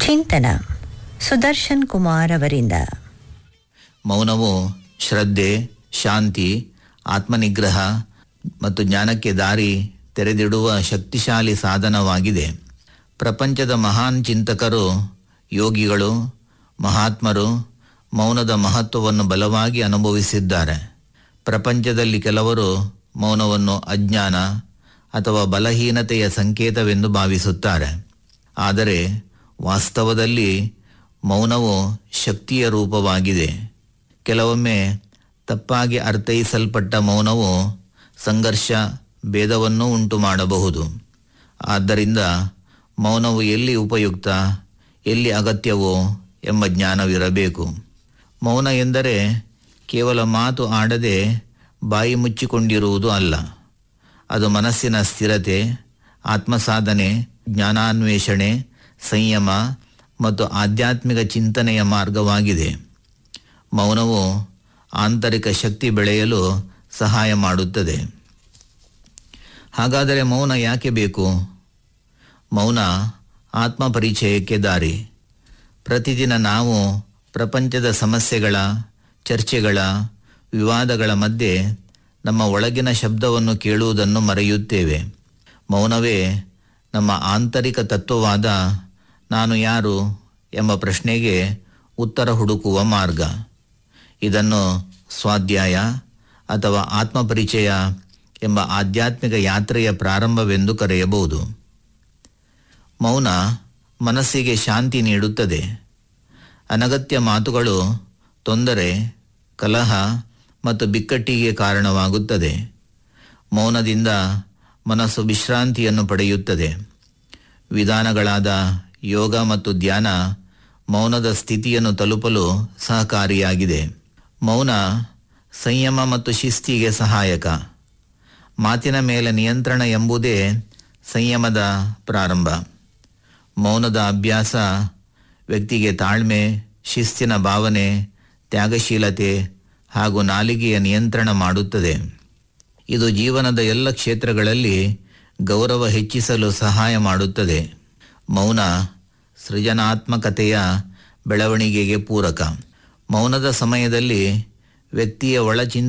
ಚಿಂತನ ಸುದರ್ಶನ್ ಕುಮಾರ್ ಅವರಿಂದ ಮೌನವು ಶ್ರದ್ಧೆ ಶಾಂತಿ ಆತ್ಮನಿಗ್ರಹ ಮತ್ತು ಜ್ಞಾನಕ್ಕೆ ದಾರಿ ತೆರೆದಿಡುವ ಶಕ್ತಿಶಾಲಿ ಸಾಧನವಾಗಿದೆ ಪ್ರಪಂಚದ ಮಹಾನ್ ಚಿಂತಕರು ಯೋಗಿಗಳು ಮಹಾತ್ಮರು ಮೌನದ ಮಹತ್ವವನ್ನು ಬಲವಾಗಿ ಅನುಭವಿಸಿದ್ದಾರೆ ಪ್ರಪಂಚದಲ್ಲಿ ಕೆಲವರು ಮೌನವನ್ನು ಅಜ್ಞಾನ ಅಥವಾ ಬಲಹೀನತೆಯ ಸಂಕೇತವೆಂದು ಭಾವಿಸುತ್ತಾರೆ ಆದರೆ ವಾಸ್ತವದಲ್ಲಿ ಮೌನವು ಶಕ್ತಿಯ ರೂಪವಾಗಿದೆ ಕೆಲವೊಮ್ಮೆ ತಪ್ಪಾಗಿ ಅರ್ಥೈಸಲ್ಪಟ್ಟ ಮೌನವು ಸಂಘರ್ಷ ಭೇದವನ್ನೂ ಉಂಟು ಮಾಡಬಹುದು ಆದ್ದರಿಂದ ಮೌನವು ಎಲ್ಲಿ ಉಪಯುಕ್ತ ಎಲ್ಲಿ ಅಗತ್ಯವೋ ಎಂಬ ಜ್ಞಾನವಿರಬೇಕು ಮೌನ ಎಂದರೆ ಕೇವಲ ಮಾತು ಆಡದೆ ಬಾಯಿ ಮುಚ್ಚಿಕೊಂಡಿರುವುದು ಅಲ್ಲ ಅದು ಮನಸ್ಸಿನ ಸ್ಥಿರತೆ ಆತ್ಮಸಾಧನೆ ಜ್ಞಾನಾನ್ವೇಷಣೆ ಸಂಯಮ ಮತ್ತು ಆಧ್ಯಾತ್ಮಿಕ ಚಿಂತನೆಯ ಮಾರ್ಗವಾಗಿದೆ ಮೌನವು ಆಂತರಿಕ ಶಕ್ತಿ ಬೆಳೆಯಲು ಸಹಾಯ ಮಾಡುತ್ತದೆ ಹಾಗಾದರೆ ಮೌನ ಯಾಕೆ ಬೇಕು ಮೌನ ಆತ್ಮ ಪರಿಚಯಕ್ಕೆ ದಾರಿ ಪ್ರತಿದಿನ ನಾವು ಪ್ರಪಂಚದ ಸಮಸ್ಯೆಗಳ ಚರ್ಚೆಗಳ ವಿವಾದಗಳ ಮಧ್ಯೆ ನಮ್ಮ ಒಳಗಿನ ಶಬ್ದವನ್ನು ಕೇಳುವುದನ್ನು ಮರೆಯುತ್ತೇವೆ ಮೌನವೇ ನಮ್ಮ ಆಂತರಿಕ ತತ್ವವಾದ ನಾನು ಯಾರು ಎಂಬ ಪ್ರಶ್ನೆಗೆ ಉತ್ತರ ಹುಡುಕುವ ಮಾರ್ಗ ಇದನ್ನು ಸ್ವಾಧ್ಯಾಯ ಅಥವಾ ಆತ್ಮಪರಿಚಯ ಎಂಬ ಆಧ್ಯಾತ್ಮಿಕ ಯಾತ್ರೆಯ ಪ್ರಾರಂಭವೆಂದು ಕರೆಯಬಹುದು ಮೌನ ಮನಸ್ಸಿಗೆ ಶಾಂತಿ ನೀಡುತ್ತದೆ ಅನಗತ್ಯ ಮಾತುಗಳು ತೊಂದರೆ ಕಲಹ ಮತ್ತು ಬಿಕ್ಕಟ್ಟಿಗೆ ಕಾರಣವಾಗುತ್ತದೆ ಮೌನದಿಂದ ಮನಸ್ಸು ವಿಶ್ರಾಂತಿಯನ್ನು ಪಡೆಯುತ್ತದೆ ವಿಧಾನಗಳಾದ ಯೋಗ ಮತ್ತು ಧ್ಯಾನ ಮೌನದ ಸ್ಥಿತಿಯನ್ನು ತಲುಪಲು ಸಹಕಾರಿಯಾಗಿದೆ ಮೌನ ಸಂಯಮ ಮತ್ತು ಶಿಸ್ತಿಗೆ ಸಹಾಯಕ ಮಾತಿನ ಮೇಲೆ ನಿಯಂತ್ರಣ ಎಂಬುದೇ ಸಂಯಮದ ಪ್ರಾರಂಭ ಮೌನದ ಅಭ್ಯಾಸ ವ್ಯಕ್ತಿಗೆ ತಾಳ್ಮೆ ಶಿಸ್ತಿನ ಭಾವನೆ ತ್ಯಾಗಶೀಲತೆ ಹಾಗೂ ನಾಲಿಗೆಯ ನಿಯಂತ್ರಣ ಮಾಡುತ್ತದೆ ಇದು ಜೀವನದ ಎಲ್ಲ ಕ್ಷೇತ್ರಗಳಲ್ಲಿ ಗೌರವ ಹೆಚ್ಚಿಸಲು ಸಹಾಯ ಮಾಡುತ್ತದೆ ಮೌನ ಸೃಜನಾತ್ಮಕತೆಯ ಬೆಳವಣಿಗೆಗೆ ಪೂರಕ ಮೌನದ ಸಮಯದಲ್ಲಿ ವ್ಯಕ್ತಿಯ ಒಳಚಿಂತ